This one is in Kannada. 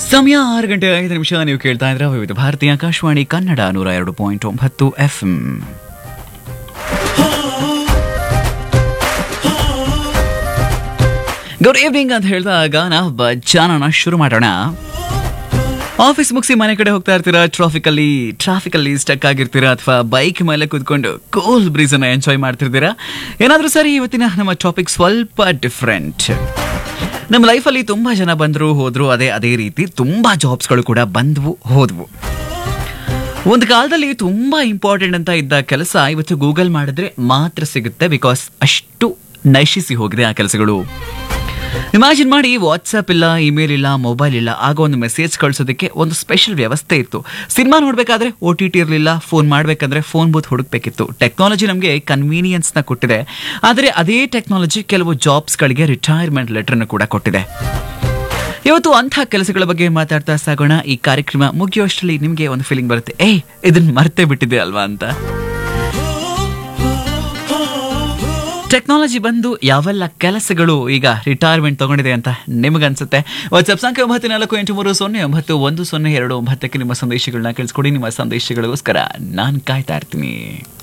ಸಮಯ ಆರು ಗಂಟೆ ಐದು ನಿಮಿಷ ನೀವು ಕೇಳ್ತಾ ಇದ್ರೆ ವಿವಿಧ ಭಾರತೀಯ ಆಕಾಶವಾಣಿ ಕನ್ನಡ ನೂರ ಎರಡು ಪಾಯಿಂಟ್ ಒಂಬತ್ತು ಎಫ್ ಗುಡ್ ಈವ್ನಿಂಗ್ ಅಂತ ಹೇಳಿದಾಗ ನಾವು ಬಜ್ಜಾನ ಶುರು ಮಾಡೋಣ ಆಫೀಸ್ ಮುಗಿಸಿ ಮನೆ ಕಡೆ ಹೋಗ್ತಾ ಇರ್ತೀರಾ ಟ್ರಾಫಿಕ್ ಅಲ್ಲಿ ಟ್ರಾಫಿಕ್ ಅಲ್ಲಿ ಸ್ಟಕ್ ಆಗಿರ್ತೀರಾ ಅಥವಾ ಬೈಕ್ ಮೇಲೆ ಕೂತ್ಕೊಂಡು ಕೂಲ್ ಬ್ರೀಸ್ ಅನ್ನ ಎಂಜಾಯ್ ಮಾಡ್ತಿರ್ತೀರಾ ಏನಾದ್ರೂ ಸರಿ ಇವತ್ತಿನ ನಮ್ಮ ಟಾಪಿಕ್ ಸ್ವಲ್ಪ ಡಿಫ್ರೆಂಟ್ ನಮ್ಮ ಲೈಫಲ್ಲಿ ತುಂಬಾ ಜನ ಬಂದ್ರು ಹೋದ್ರು ಅದೇ ಅದೇ ರೀತಿ ತುಂಬಾ ಜಾಬ್ಸ್ಗಳು ಕೂಡ ಬಂದ್ವು ಹೋದ್ವು ಒಂದು ಕಾಲದಲ್ಲಿ ತುಂಬಾ ಇಂಪಾರ್ಟೆಂಟ್ ಅಂತ ಇದ್ದ ಕೆಲಸ ಇವತ್ತು ಗೂಗಲ್ ಮಾಡಿದ್ರೆ ಮಾತ್ರ ಸಿಗುತ್ತೆ ಬಿಕಾಸ್ ಅಷ್ಟು ನಶಿಸಿ ಹೋಗಿದೆ ಆ ಕೆಲಸಗಳು ಇಮ್ಯಾಜಿನ್ ಮಾಡಿ ವಾಟ್ಸಪ್ ಇಲ್ಲ ಇಮೇಲ್ ಇಲ್ಲ ಮೊಬೈಲ್ ಇಲ್ಲ ಆಗ ಒಂದು ಮೆಸೇಜ್ ಕಳಿಸೋದಕ್ಕೆ ಒಂದು ಸ್ಪೆಷಲ್ ವ್ಯವಸ್ಥೆ ಇತ್ತು ಸಿನಿಮಾ ನೋಡಬೇಕಾದ್ರೆ ಓ ಟಿ ಟಿ ಇರಲಿಲ್ಲ ಫೋನ್ ಮಾಡಬೇಕಂದ್ರೆ ಫೋನ್ ಬೂತ್ ಹುಡುಕ್ಬೇಕಿತ್ತು ಟೆಕ್ನಾಲಜಿ ನಮಗೆ ಕನ್ವೀನಿಯನ್ಸ್ನ ಕೊಟ್ಟಿದೆ ಆದರೆ ಅದೇ ಟೆಕ್ನಾಲಜಿ ಕೆಲವು ಜಾಬ್ಸ್ಗಳಿಗೆ ರಿಟೈರ್ಮೆಂಟ್ ಲೆಟರ್ನ ಕೂಡ ಕೊಟ್ಟಿದೆ ಇವತ್ತು ಅಂಥ ಕೆಲಸಗಳ ಬಗ್ಗೆ ಮಾತಾಡ್ತಾ ಸಾಗೋಣ ಈ ಕಾರ್ಯಕ್ರಮ ಮುಗಿಯುವಷ್ಟರಲ್ಲಿ ನಿಮಗೆ ಒಂದು ಫೀಲಿಂಗ್ ಬರುತ್ತೆ ಏಯ್ ಇದನ್ನ ಮರ್ತೇ ಬಿಟ್ಟಿದೆ ಅಲ್ವಾ ಅಂತ ಟೆಕ್ನಾಲಜಿ ಬಂದು ಯಾವೆಲ್ಲ ಕೆಲಸಗಳು ಈಗ ರಿಟೈರ್ಮೆಂಟ್ ತಗೊಂಡಿದೆ ಅಂತ ನಿಮಗನ್ಸುತ್ತೆ ವಾಟ್ಸ್ಆಪ್ ಸಂಖ್ಯೆ ಒಂಬತ್ತು ನಾಲ್ಕು ಎಂಟು ಮೂರು ಸೊನ್ನೆ ಒಂಬತ್ತು ಒಂದು ಸೊನ್ನೆ ಎರಡು ಒಂಬತ್ತಕ್ಕೆ ನಿಮ್ಮ ಸಂದೇಶಗಳನ್ನ ಕೇಳಿಸ್ಕೊಡಿ ನಿಮ್ಮ ಸಂದೇಶಗಳಿಗೋಸ್ಕರ ನಾನು ಕಾಯ್ತಾ ಇರ್ತೀನಿ